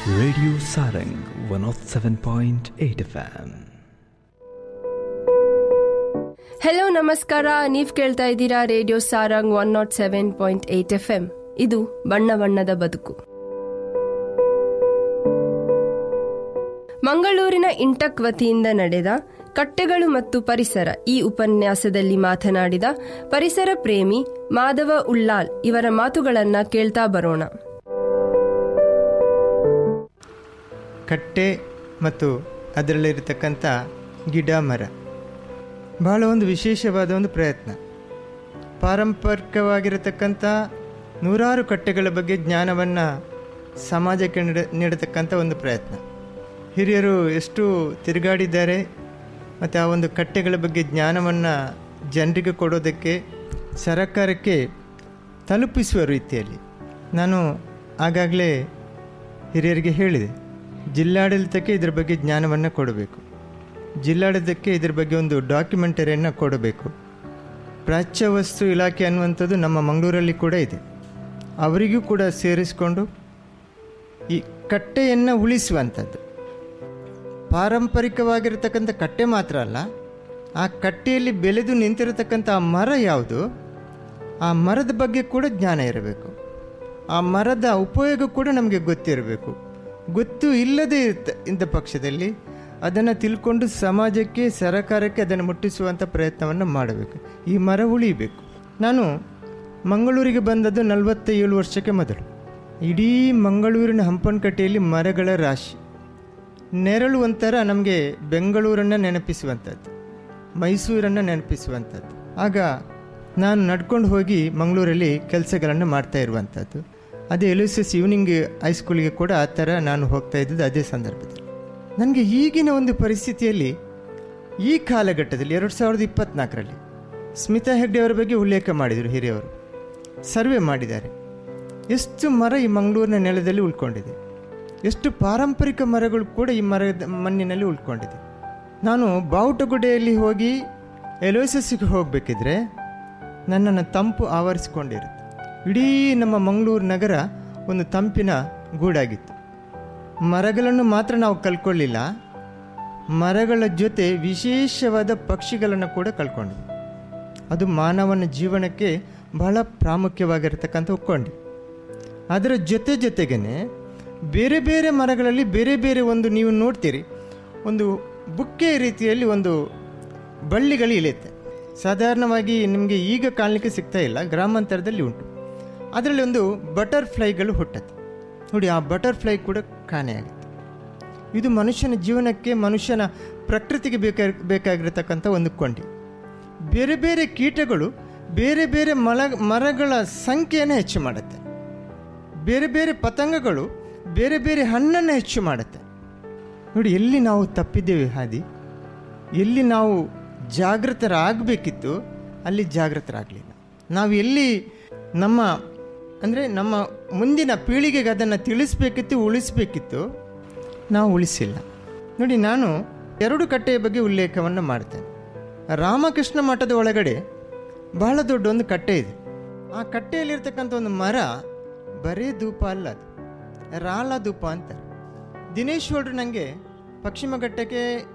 Radio Sarang 107.8 FM. Hello ನಮಸ್ಕಾರ ನೀವ್ ಕೇಳ್ತಾ ಇದ್ದೀರಾ radio Sarang one naught seven point eight F M ಇದು ಬಣ್ಣ ಬಣ್ಣದ ಬದುಕು ಮಂಗಳೂರಿನ ಇಂಟಕ್ ವತಿಯಿಂದ ನಡೆದ ಕಟ್ಟೆಗಳು ಮತ್ತು ಪರಿಸರ ಈ ಉಪನ್ಯಾಸದಲ್ಲಿ ಮಾತನಾಡಿದ ಪರಿಸರ ಪ್ರೇಮಿ ಮಾಧವ ಉಳ್ಳಾಲ್ ಇವರ ಮಾತುಗಳನ್ನ ಕೇಳ್ತಾ ಬರೋಣ ಕಟ್ಟೆ ಮತ್ತು ಅದರಲ್ಲಿರತಕ್ಕಂಥ ಗಿಡ ಮರ ಬಹಳ ಒಂದು ವಿಶೇಷವಾದ ಒಂದು ಪ್ರಯತ್ನ ಪಾರಂಪರಿಕವಾಗಿರತಕ್ಕಂಥ ನೂರಾರು ಕಟ್ಟೆಗಳ ಬಗ್ಗೆ ಜ್ಞಾನವನ್ನು ಸಮಾಜಕ್ಕೆ ನೀಡ ನೀಡತಕ್ಕಂಥ ಒಂದು ಪ್ರಯತ್ನ ಹಿರಿಯರು ಎಷ್ಟು ತಿರುಗಾಡಿದ್ದಾರೆ ಮತ್ತು ಆ ಒಂದು ಕಟ್ಟೆಗಳ ಬಗ್ಗೆ ಜ್ಞಾನವನ್ನು ಜನರಿಗೆ ಕೊಡೋದಕ್ಕೆ ಸರಕಾರಕ್ಕೆ ತಲುಪಿಸುವ ರೀತಿಯಲ್ಲಿ ನಾನು ಆಗಾಗಲೇ ಹಿರಿಯರಿಗೆ ಹೇಳಿದೆ ಜಿಲ್ಲಾಡಳಿತಕ್ಕೆ ಇದರ ಬಗ್ಗೆ ಜ್ಞಾನವನ್ನು ಕೊಡಬೇಕು ಜಿಲ್ಲಾಡಳಿತಕ್ಕೆ ಇದರ ಬಗ್ಗೆ ಒಂದು ಡಾಕ್ಯುಮೆಂಟರಿಯನ್ನು ಕೊಡಬೇಕು ಪ್ರಾಚ್ಯ ವಸ್ತು ಇಲಾಖೆ ಅನ್ನುವಂಥದ್ದು ನಮ್ಮ ಮಂಗಳೂರಲ್ಲಿ ಕೂಡ ಇದೆ ಅವರಿಗೂ ಕೂಡ ಸೇರಿಸಿಕೊಂಡು ಈ ಕಟ್ಟೆಯನ್ನು ಉಳಿಸುವಂಥದ್ದು ಪಾರಂಪರಿಕವಾಗಿರತಕ್ಕಂಥ ಕಟ್ಟೆ ಮಾತ್ರ ಅಲ್ಲ ಆ ಕಟ್ಟೆಯಲ್ಲಿ ಬೆಳೆದು ನಿಂತಿರತಕ್ಕಂಥ ಆ ಮರ ಯಾವುದು ಆ ಮರದ ಬಗ್ಗೆ ಕೂಡ ಜ್ಞಾನ ಇರಬೇಕು ಆ ಮರದ ಉಪಯೋಗ ಕೂಡ ನಮಗೆ ಗೊತ್ತಿರಬೇಕು ಗೊತ್ತು ಇಲ್ಲದೇ ಇರ್ತ ಇಂಥ ಪಕ್ಷದಲ್ಲಿ ಅದನ್ನು ತಿಳ್ಕೊಂಡು ಸಮಾಜಕ್ಕೆ ಸರಕಾರಕ್ಕೆ ಅದನ್ನು ಮುಟ್ಟಿಸುವಂಥ ಪ್ರಯತ್ನವನ್ನು ಮಾಡಬೇಕು ಈ ಮರ ಉಳಿಬೇಕು ನಾನು ಮಂಗಳೂರಿಗೆ ಬಂದದ್ದು ನಲವತ್ತ ಏಳು ವರ್ಷಕ್ಕೆ ಮೊದಲು ಇಡೀ ಮಂಗಳೂರಿನ ಹಂಪನಕಟ್ಟೆಯಲ್ಲಿ ಮರಗಳ ರಾಶಿ ನೆರಳು ಒಂಥರ ನಮಗೆ ಬೆಂಗಳೂರನ್ನು ನೆನಪಿಸುವಂಥದ್ದು ಮೈಸೂರನ್ನು ನೆನಪಿಸುವಂಥದ್ದು ಆಗ ನಾನು ನಡ್ಕೊಂಡು ಹೋಗಿ ಮಂಗಳೂರಲ್ಲಿ ಕೆಲಸಗಳನ್ನು ಮಾಡ್ತಾ ಇರುವಂಥದ್ದು ಅದೇ ಎಲ್ ಎಸ್ ಎಸ್ ಈವ್ನಿಂಗ್ ಹೈಸ್ಕೂಲಿಗೆ ಕೂಡ ಆ ಥರ ನಾನು ಹೋಗ್ತಾ ಇದ್ದದ್ದು ಅದೇ ಸಂದರ್ಭದಲ್ಲಿ ನನಗೆ ಈಗಿನ ಒಂದು ಪರಿಸ್ಥಿತಿಯಲ್ಲಿ ಈ ಕಾಲಘಟ್ಟದಲ್ಲಿ ಎರಡು ಸಾವಿರದ ಇಪ್ಪತ್ತ್ನಾಲ್ಕರಲ್ಲಿ ಸ್ಮಿತಾ ಹೆಗ್ಡೆ ಅವರ ಬಗ್ಗೆ ಉಲ್ಲೇಖ ಮಾಡಿದರು ಹಿರಿಯವರು ಸರ್ವೆ ಮಾಡಿದ್ದಾರೆ ಎಷ್ಟು ಮರ ಈ ಮಂಗಳೂರಿನ ನೆಲದಲ್ಲಿ ಉಳ್ಕೊಂಡಿದೆ ಎಷ್ಟು ಪಾರಂಪರಿಕ ಮರಗಳು ಕೂಡ ಈ ಮರದ ಮಣ್ಣಿನಲ್ಲಿ ಉಳ್ಕೊಂಡಿದೆ ನಾನು ಬಾವುಟಗುಡ್ಡೆಯಲ್ಲಿ ಹೋಗಿ ಎಲೋಸಸ್ಸಿಗೆ ಹೋಗಬೇಕಿದ್ರೆ ನನ್ನನ್ನು ತಂಪು ಆವರಿಸಿಕೊಂಡಿರುತ್ತೆ ಇಡೀ ನಮ್ಮ ಮಂಗಳೂರು ನಗರ ಒಂದು ತಂಪಿನ ಗೂಡಾಗಿತ್ತು ಮರಗಳನ್ನು ಮಾತ್ರ ನಾವು ಕಲ್ಕೊಳ್ಳಿಲ್ಲ ಮರಗಳ ಜೊತೆ ವಿಶೇಷವಾದ ಪಕ್ಷಿಗಳನ್ನು ಕೂಡ ಕಳ್ಕೊಂಡ್ವಿ ಅದು ಮಾನವನ ಜೀವನಕ್ಕೆ ಬಹಳ ಪ್ರಾಮುಖ್ಯವಾಗಿರತಕ್ಕಂಥ ಒಕ್ಕೊಂಡಿ ಅದರ ಜೊತೆ ಜೊತೆಗೇ ಬೇರೆ ಬೇರೆ ಮರಗಳಲ್ಲಿ ಬೇರೆ ಬೇರೆ ಒಂದು ನೀವು ನೋಡ್ತೀರಿ ಒಂದು ಬುಕ್ಕೆ ರೀತಿಯಲ್ಲಿ ಒಂದು ಬಳ್ಳಿಗಳು ಇಳಿಯುತ್ತೆ ಸಾಧಾರಣವಾಗಿ ನಿಮಗೆ ಈಗ ಕಾಣಲಿಕ್ಕೆ ಸಿಗ್ತಾ ಇಲ್ಲ ಗ್ರಾಮಾಂತರದಲ್ಲಿ ಉಂಟು ಅದರಲ್ಲಿ ಒಂದು ಬಟರ್ಫ್ಲೈಗಳು ಹುಟ್ಟತ್ತೆ ನೋಡಿ ಆ ಬಟರ್ಫ್ಲೈ ಕೂಡ ಕಾಣೆಯಾಗುತ್ತೆ ಇದು ಮನುಷ್ಯನ ಜೀವನಕ್ಕೆ ಮನುಷ್ಯನ ಪ್ರಕೃತಿಗೆ ಬೇಕಾ ಬೇಕಾಗಿರತಕ್ಕಂಥ ಒಂದು ಕೊಂಡಿ ಬೇರೆ ಬೇರೆ ಕೀಟಗಳು ಬೇರೆ ಬೇರೆ ಮಲ ಮರಗಳ ಸಂಖ್ಯೆಯನ್ನು ಹೆಚ್ಚು ಮಾಡುತ್ತೆ ಬೇರೆ ಬೇರೆ ಪತಂಗಗಳು ಬೇರೆ ಬೇರೆ ಹಣ್ಣನ್ನು ಹೆಚ್ಚು ಮಾಡುತ್ತೆ ನೋಡಿ ಎಲ್ಲಿ ನಾವು ತಪ್ಪಿದ್ದೇವೆ ಹಾದಿ ಎಲ್ಲಿ ನಾವು ಜಾಗೃತರಾಗಬೇಕಿತ್ತು ಅಲ್ಲಿ ಜಾಗೃತರಾಗಲಿಲ್ಲ ನಾವು ಎಲ್ಲಿ ನಮ್ಮ ಅಂದರೆ ನಮ್ಮ ಮುಂದಿನ ಪೀಳಿಗೆಗೆ ಅದನ್ನು ತಿಳಿಸ್ಬೇಕಿತ್ತು ಉಳಿಸ್ಬೇಕಿತ್ತು ನಾವು ಉಳಿಸಿಲ್ಲ ನೋಡಿ ನಾನು ಎರಡು ಕಟ್ಟೆಯ ಬಗ್ಗೆ ಉಲ್ಲೇಖವನ್ನು ಮಾಡ್ತೇನೆ ರಾಮಕೃಷ್ಣ ಮಠದ ಒಳಗಡೆ ಬಹಳ ದೊಡ್ಡ ಒಂದು ಕಟ್ಟೆ ಇದೆ ಆ ಕಟ್ಟೆಯಲ್ಲಿರ್ತಕ್ಕಂಥ ಒಂದು ಮರ ಬರೀ ಧೂಪ ಅಲ್ಲ ಅದು ರಾಲ ಧೂಪ ಅಂತಾರೆ ದಿನೇಶ್ ಗೌಡ್ರು ನನಗೆ ಪಶ್ಚಿಮ ಘಟ್ಟಕ್ಕೆ